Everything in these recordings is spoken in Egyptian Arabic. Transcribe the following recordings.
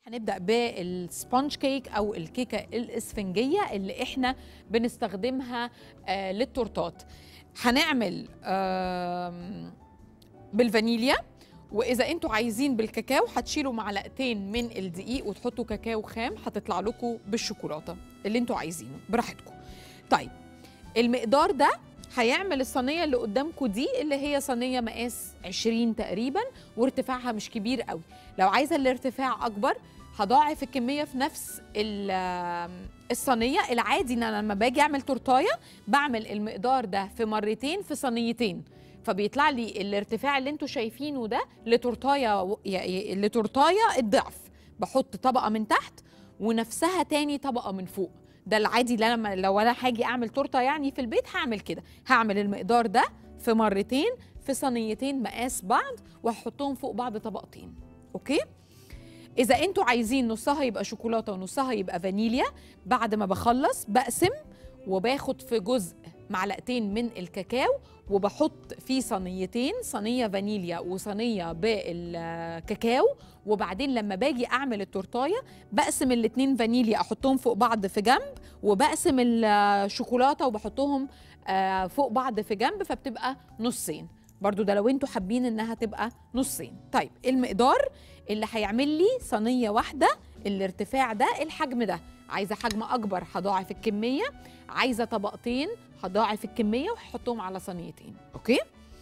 هنبدأ بالسبونج كيك أو الكيكة الإسفنجية اللي إحنا بنستخدمها آه للتورتات هنعمل آم، بالفانيليا وإذا أنتوا عايزين بالكاكاو هتشيلوا معلقتين من الدقيق وتحطوا كاكاو خام هتطلع لكم بالشوكولاتة اللي أنتوا عايزينه براحتكم طيب المقدار ده هيعمل الصينية اللي قدامكم دي اللي هي صينية مقاس 20 تقريبا وارتفاعها مش كبير قوي لو عايزة الارتفاع أكبر هضاعف الكمية في نفس ال- الصينية العادي ان انا لما باجي اعمل تورتاية بعمل المقدار ده في مرتين في صينيتين فبيطلع لي الارتفاع اللي انتوا شايفينه ده لتورتاية و- ي- لتورتاية الضعف بحط طبقة من تحت ونفسها تاني طبقة من فوق ده العادي اللي انا لما- لو انا هاجي اعمل تورته يعني في البيت هعمل كده هعمل المقدار ده في مرتين في صينيتين مقاس بعض وهحطهم فوق بعض طبقتين اوكي اذا انتوا عايزين نصها يبقى شوكولاته ونصها يبقى فانيليا بعد ما بخلص بقسم وباخد في جزء معلقتين من الكاكاو وبحط في صينيتين صينيه فانيليا وصينيه بالكاكاو وبعدين لما باجي اعمل التورتايه بقسم الاتنين فانيليا احطهم فوق بعض في جنب وبقسم الشوكولاته وبحطهم آه، فوق بعض في جنب فبتبقى نصين برضو ده لو انتوا حابين انها تبقى نصين طيب المقدار اللي هيعمل لي صينيه واحده الارتفاع ده الحجم ده عايزه حجم اكبر هضاعف الكميه عايزه طبقتين هضاعف الكميه وهحطهم على صينيتين اوكي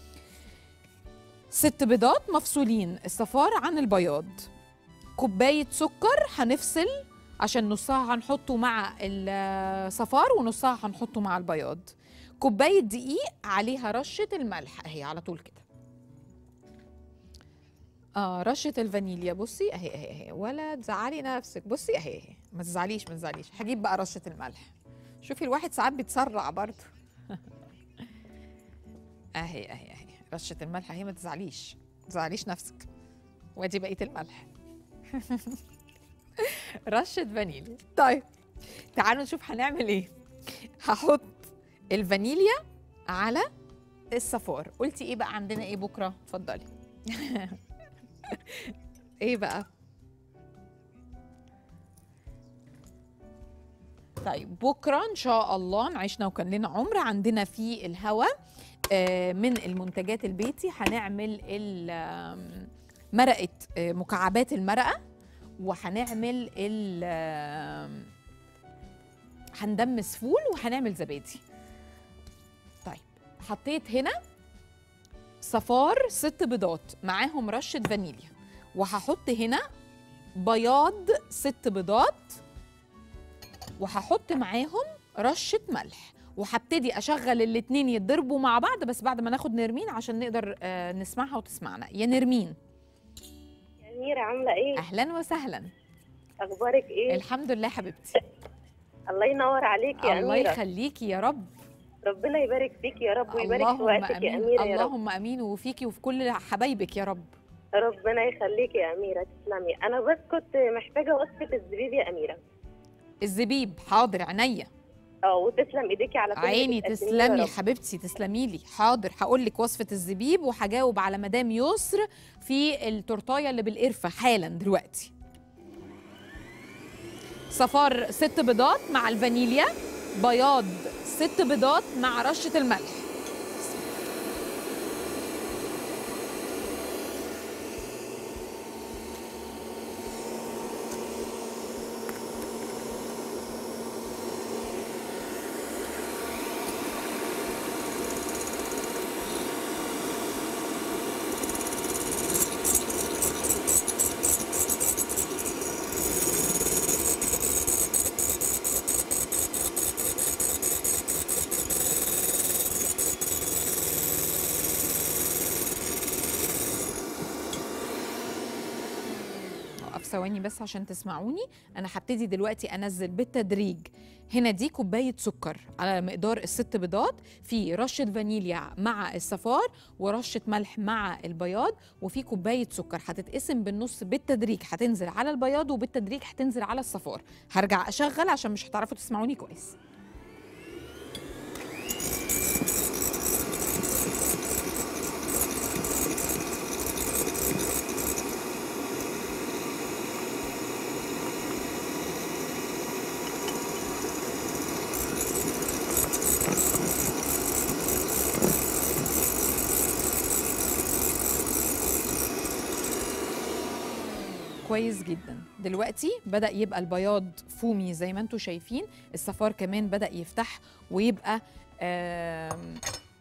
ست بيضات مفصولين الصفار عن البياض كوبايه سكر هنفصل عشان نصها هنحطه مع الصفار ونصها هنحطه مع البياض كوبايه دقيق عليها رشه الملح اهي على طول كده اه رشه الفانيليا بصي اهي اهي اهي ولا تزعلي نفسك بصي اهي اهي ما تزعليش ما تزعليش هجيب بقى رشه الملح شوفي الواحد ساعات بيتسرع برضه اهي اهي اهي رشه الملح اهي ما تزعليش ما تزعليش نفسك وادي بقيه الملح رشه فانيليا طيب تعالوا نشوف هنعمل ايه هحط الفانيليا على الصفار قلتي ايه بقى عندنا ايه بكره اتفضلي ايه بقى طيب بكره ان شاء الله نعيشنا وكان لنا عمر عندنا في الهوا آه، من المنتجات البيتي هنعمل ال- آم، مرقه آه، مكعبات المرقه وهنعمل ال آم، هندمس فول وهنعمل زبادي طيب حطيت هنا صفار ست بيضات معاهم رشة فانيليا وهحط هنا بياض ست بيضات وهحط معاهم رشة ملح وهبتدي اشغل الاتنين يتضربوا مع بعض بس بعد ما ناخد نرمين عشان نقدر آه، نسمعها وتسمعنا يا نرمين يا أميرة عاملة إيه؟ اهلا وسهلا أخبارك إيه؟ الحمد لله حبيبتي الله ينور عليك يا الله أميرة يخليكي يا رب ربنا يبارك فيك يا رب ويبارك في اللهم وقتك يا امين أميرة يا رب اللهم امين وفيكي وفي كل حبايبك يا رب ربنا يخليك يا أميرة تسلمي أنا بس كنت محتاجة وصفة الزبيب يا أميرة الزبيب حاضر عينيا اه وتسلم إيديكي على كل اللي عيني بتقدميه تسلمي يا يا رب. حبيبتي تسلمي لي حاضر هقول لك وصفه الزبيب وهجاوب على مدام يسر في التورتايه اللي بالقرفه حالا دلوقتي صفار ست بيضات مع الفانيليا بياض ست بيضات مع رشه الملح اقف ثواني بس عشان تسمعوني انا هبتدي دلوقتي انزل بالتدريج هنا دي كوبايه سكر على مقدار الست بيضات في رشه فانيليا مع الصفار ورشه ملح مع البياض وفي كوبايه سكر هتتقسم بالنص بالتدريج هتنزل على البياض وبالتدريج هتنزل على الصفار هرجع اشغل عشان مش هتعرفوا تسمعوني كويس كويس جدا دلوقتي بدا يبقى البياض فومي زي ما انتم شايفين الصفار كمان بدا يفتح ويبقى آم،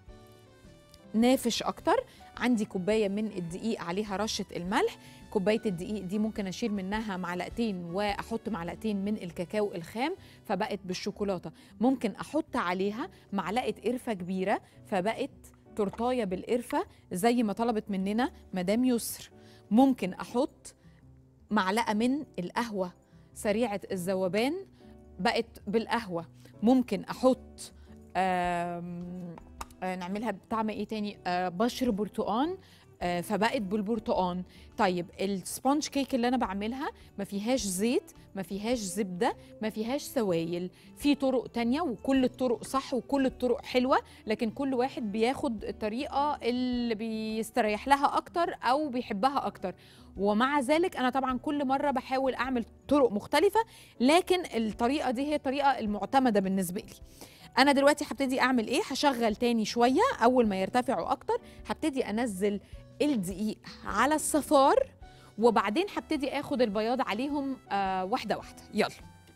نافش اكتر عندي كوبايه من الدقيق عليها رشه الملح كوبايه الدقيق دي ممكن اشيل منها معلقتين واحط معلقتين من الكاكاو الخام فبقت بالشوكولاته ممكن احط عليها معلقه قرفه كبيره فبقت تورتايه بالقرفه زي ما طلبت مننا مدام يسر ممكن احط معلقه من القهوه سريعه الذوبان بقت بالقهوه ممكن احط آم، آه، نعملها بطعم ايه تاني آه، بشر برتقان آه، فبقت بالبرتقان طيب السبونج كيك اللي انا بعملها ما فيهاش زيت ما فيهاش زبده ما فيهاش سوائل في طرق تانية وكل الطرق صح وكل الطرق حلوه لكن كل واحد بياخد الطريقه اللي بيستريح لها اكتر او بيحبها اكتر ومع ذلك انا طبعا كل مره بحاول اعمل طرق مختلفه لكن الطريقه دي هي الطريقه المعتمده بالنسبه لي انا دلوقتي هبتدي اعمل ايه هشغل تاني شويه اول ما يرتفعوا اكتر هبتدي انزل الدقيق على الصفار وبعدين هبتدي اخد البياض عليهم آه واحده واحده يلا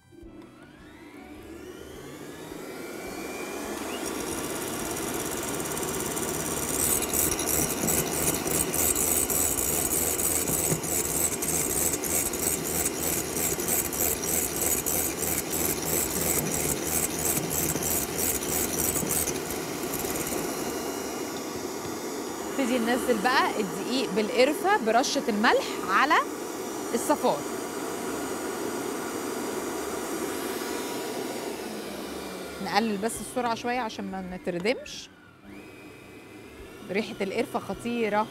نبتدي ننزل بقى الدقيق بالقرفه برشه الملح على الصفار نقلل بس السرعه شويه عشان ما نتردمش ريحه القرفه خطيره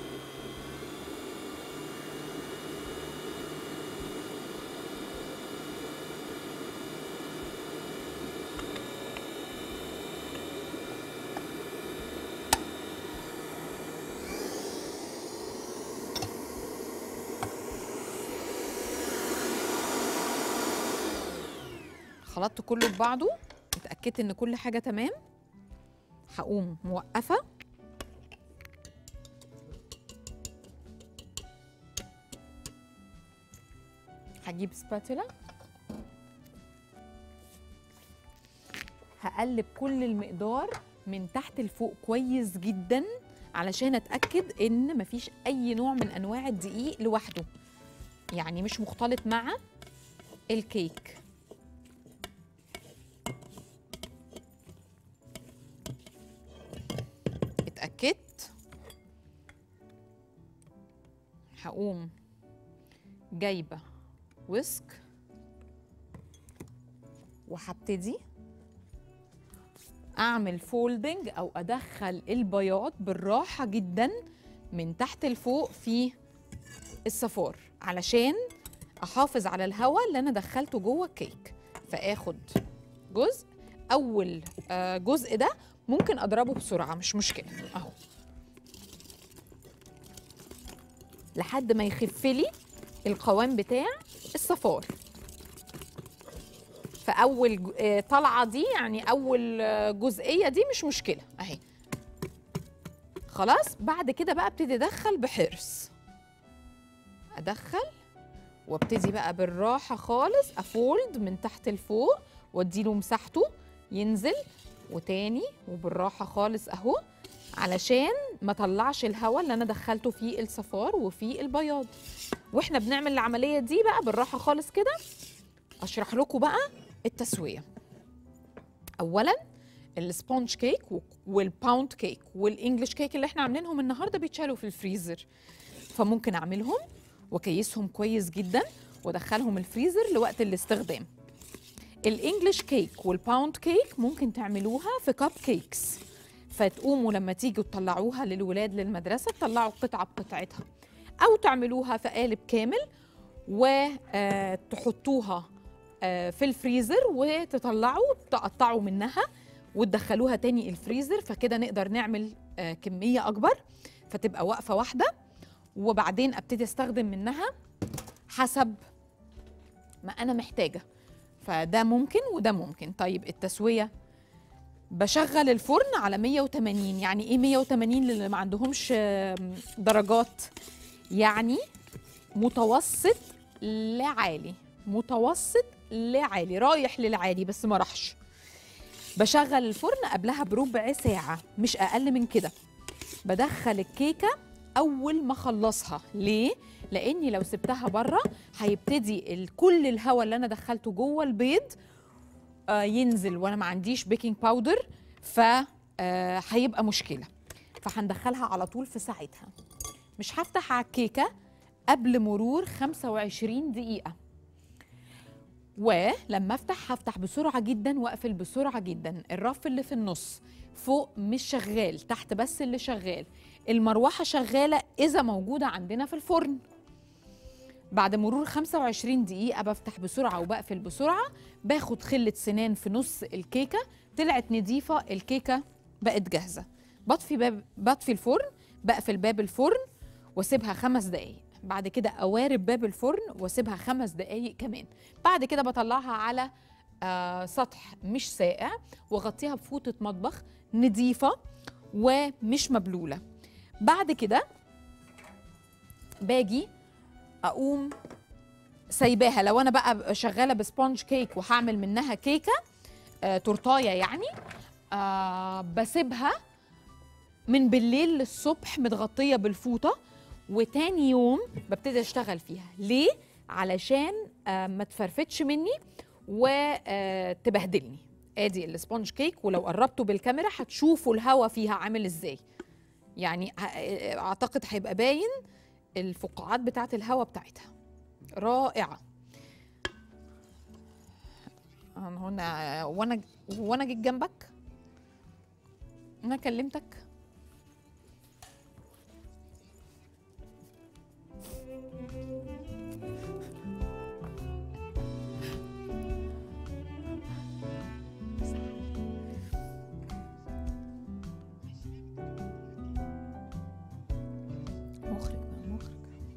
خلطت كله ببعضه اتاكدت ان كل حاجه تمام هقوم موقفه هجيب سباتولا هقلب كل المقدار من تحت لفوق كويس جدا علشان اتاكد ان مفيش اي نوع من انواع الدقيق لوحده يعني مش مختلط مع الكيك اتأكدت هقوم جايبة ويسك وهبتدي أعمل فولدنج أو أدخل البياض بالراحة جدا من تحت لفوق في الصفار علشان أحافظ على الهواء اللي أنا دخلته جوه الكيك فآخد جزء أول آه، جزء ده ممكن اضربه بسرعه مش مشكله اهو لحد ما يخف لي القوام بتاع الصفار فاول ج- آه، طلعه دي يعني اول آه، جزئيه دي مش مشكله اهي خلاص بعد كده بقى ابتدي ادخل بحرص ادخل وابتدي بقى بالراحه خالص افولد من تحت لفوق واديله مساحته ينزل وتاني وبالراحه خالص اهو علشان ما طلعش الهواء اللي انا دخلته في الصفار وفي البياض واحنا بنعمل العمليه دي بقى بالراحه خالص كده اشرح لكم بقى التسويه اولا السبونج كيك و- والباوند كيك والانجليش كيك اللي احنا عاملينهم النهارده بيتشالوا في الفريزر فممكن اعملهم واكيسهم كويس جدا وادخلهم الفريزر لوقت الاستخدام الانجليش كيك والباوند كيك ممكن تعملوها في كاب كيكس فتقوموا لما تيجوا تطلعوها للولاد للمدرسه تطلعوا قطعه بقطعتها او تعملوها في قالب كامل وتحطوها في الفريزر وتطلعوا تقطعوا منها وتدخلوها تاني الفريزر فكده نقدر نعمل آه، كميه اكبر فتبقى واقفه واحده وبعدين ابتدي استخدم منها حسب ما انا محتاجه فده ممكن وده ممكن طيب التسويه بشغل الفرن على 180 يعني ايه 180 للي ما عندهمش آم، درجات يعني متوسط لعالي متوسط لعالي رايح للعالي بس ما راحش بشغل الفرن قبلها بربع ساعة مش أقل من كده بدخل الكيكة أول ما أخلصها ليه؟ لأني لو سبتها بره هيبتدي ال- كل الهواء اللي أنا دخلته جوه البيض آه، ينزل وأنا ما عنديش بيكنج باودر ف آه، هيبقى مشكلة فهندخلها على طول في ساعتها مش هفتح على الكيكة قبل مرور 25 دقيقة ولما افتح هفتح بسرعة جدا واقفل بسرعة جدا الرف اللي في النص فوق مش شغال تحت بس اللي شغال المروحة شغالة إذا موجودة عندنا في الفرن بعد مرور 25 دقيقة بفتح بسرعة وبقفل بسرعة باخد خلة سنان في نص الكيكة طلعت نضيفة الكيكة بقت جاهزة بطفي باب بطفي الفرن بقفل باب الفرن واسيبها خمس دقايق بعد كده اوارب باب الفرن واسيبها خمس دقايق كمان بعد كده بطلعها على آه سطح مش ساقع واغطيها بفوطه مطبخ نظيفه ومش مبلوله بعد كده باجي اقوم سايباها لو انا بقى شغاله بسبونج كيك وهعمل منها كيكه آه تورتايه يعني آه بسيبها من بالليل للصبح متغطيه بالفوطه وتاني يوم ببتدي اشتغل فيها ليه علشان آه ما تفرفتش مني وتبهدلني ادي السبونج كيك ولو قربته بالكاميرا هتشوفوا الهوا فيها عامل ازاي يعني ه- اعتقد هيبقى باين الفقاعات بتاعه الهوا بتاعتها رائعه انا هنا وانا وانا جيت جنبك انا كلمتك مخرج بقى مخرج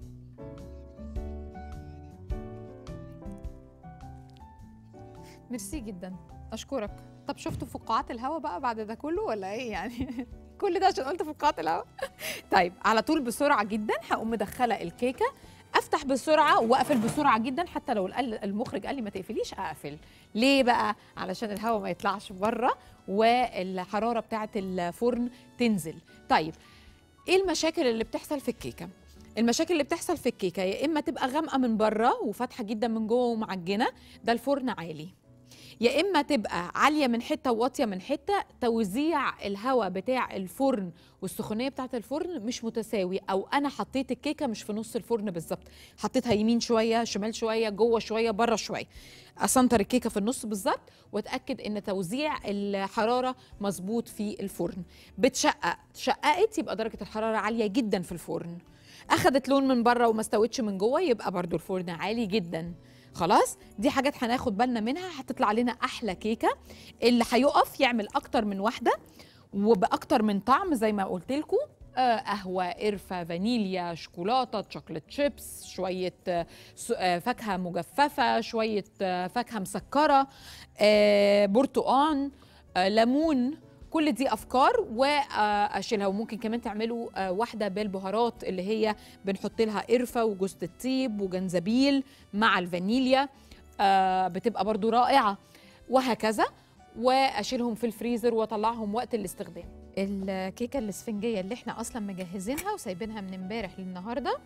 ميرسي جدا اشكرك طب شفتوا فقاعات الهواء بقى بعد ده كله ولا ايه يعني كل ده عشان قلت فقاعات الهواء طيب على طول بسرعه جدا هقوم مدخله الكيكه افتح بسرعه واقفل بسرعه جدا حتى لو القل- المخرج قال لي ما تقفليش اقفل ليه بقى علشان الهواء ما يطلعش بره والحراره بتاعه الفرن تنزل طيب ايه المشاكل اللي بتحصل في الكيكه المشاكل اللي بتحصل في الكيكه يا اما تبقى غامقه من بره وفاتحه جدا من جوه ومعجنه ده الفرن عالي يا اما تبقى عاليه من حته وواطيه من حته توزيع الهواء بتاع الفرن والسخونيه بتاعه الفرن مش متساوي او انا حطيت الكيكه مش في نص الفرن بالظبط حطيتها يمين شويه شمال شويه جوه شويه بره شويه اسنتر الكيكه في النص بالظبط واتاكد ان توزيع الحراره مظبوط في الفرن بتشقق شققت يبقى درجه الحراره عاليه جدا في الفرن اخدت لون من بره وما استوتش من جوه يبقى برضو الفرن عالي جدا خلاص دي حاجات هناخد بالنا منها هتطلع لنا احلى كيكه اللي هيقف يعمل اكتر من واحده وباكتر من طعم زي ما قلت لكم آه، قهوه قرفه فانيليا شوكولاته شوكليت شيبس شويه آه، س- آه، فاكهه مجففه شويه آه، فاكهه مسكره آه، برتقان آه، ليمون كل دي افكار واشيلها وممكن كمان تعملوا آه، واحده بالبهارات اللي هي بنحط لها قرفه وجوز الطيب وجنزبيل مع الفانيليا آه، بتبقى برضو رائعه وهكذا واشيلهم في الفريزر واطلعهم وقت الاستخدام الكيكه الاسفنجيه اللي احنا اصلا مجهزينها وسايبينها من امبارح للنهارده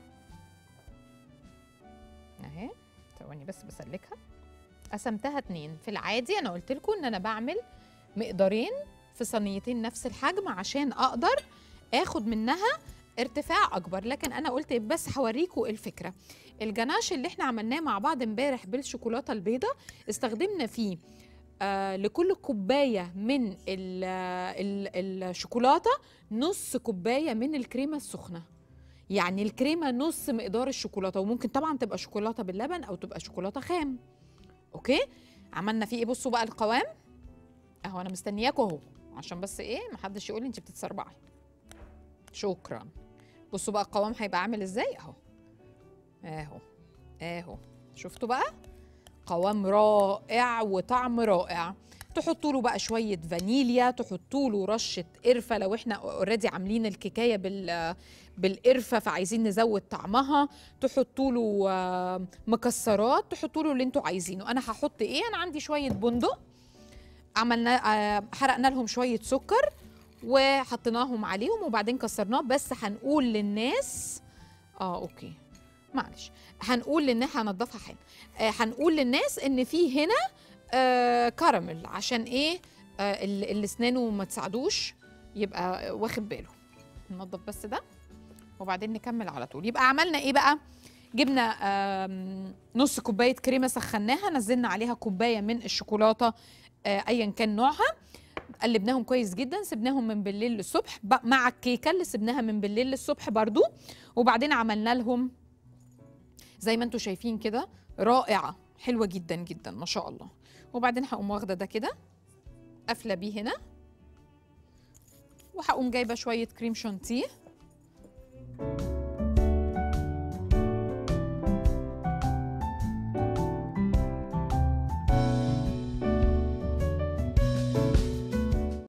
اهي ثواني بس بسلكها قسمتها اتنين في العادي انا قلت لكم ان انا بعمل مقدارين في صينيتين نفس الحجم عشان اقدر اخد منها ارتفاع اكبر لكن انا قلت بس هوريكم الفكره الجناش اللي احنا عملناه مع بعض امبارح بالشوكولاته البيضاء استخدمنا فيه آه لكل كوبايه من ال ال الشوكولاته نص كوبايه من الكريمه السخنه يعني الكريمه نص مقدار الشوكولاته وممكن طبعا تبقى شوكولاته باللبن او تبقى شوكولاته خام اوكي عملنا فيه ايه بصوا بقى القوام اهو انا مستنياكوا اهو عشان بس ايه محدش يقول لي انت بتتسربعي شكرا بصوا بقى القوام هيبقى عامل ازاي اهو اهو اهو شفتوا بقى قوام رائع وطعم رائع تحطوا له بقى شويه فانيليا تحطوا له رشه قرفه لو احنا اوريدي عاملين الكيكايه بال بالقرفه فعايزين نزود طعمها تحطوا له آه، مكسرات تحطوا له اللي انتوا عايزينه انا هحط ايه انا عندي شويه بندق عملنا آه، حرقنا لهم شويه سكر وحطيناهم عليهم وبعدين كسرناه بس هنقول للناس اه اوكي معلش هنقول للناس هنضفها حالا آه هنقول للناس ان في هنا آه كراميل عشان ايه آه اللي اللي اسنانه ما تساعدوش يبقى واخد باله ننضف بس ده وبعدين نكمل على طول يبقى عملنا ايه بقى جبنا آم، نص كوبايه كريمه سخناها نزلنا عليها كوبايه من الشوكولاته آه، ايا كان نوعها قلبناهم كويس جدا سبناهم من بالليل للصبح ب- مع الكيكه اللي سبناها من بالليل للصبح برضو وبعدين عملنا لهم زي ما انتم شايفين كده رائعه حلوه جدا جدا ما شاء الله وبعدين هقوم واخده ده كده قافله بيه هنا وهقوم جايبه شويه كريم شانتيه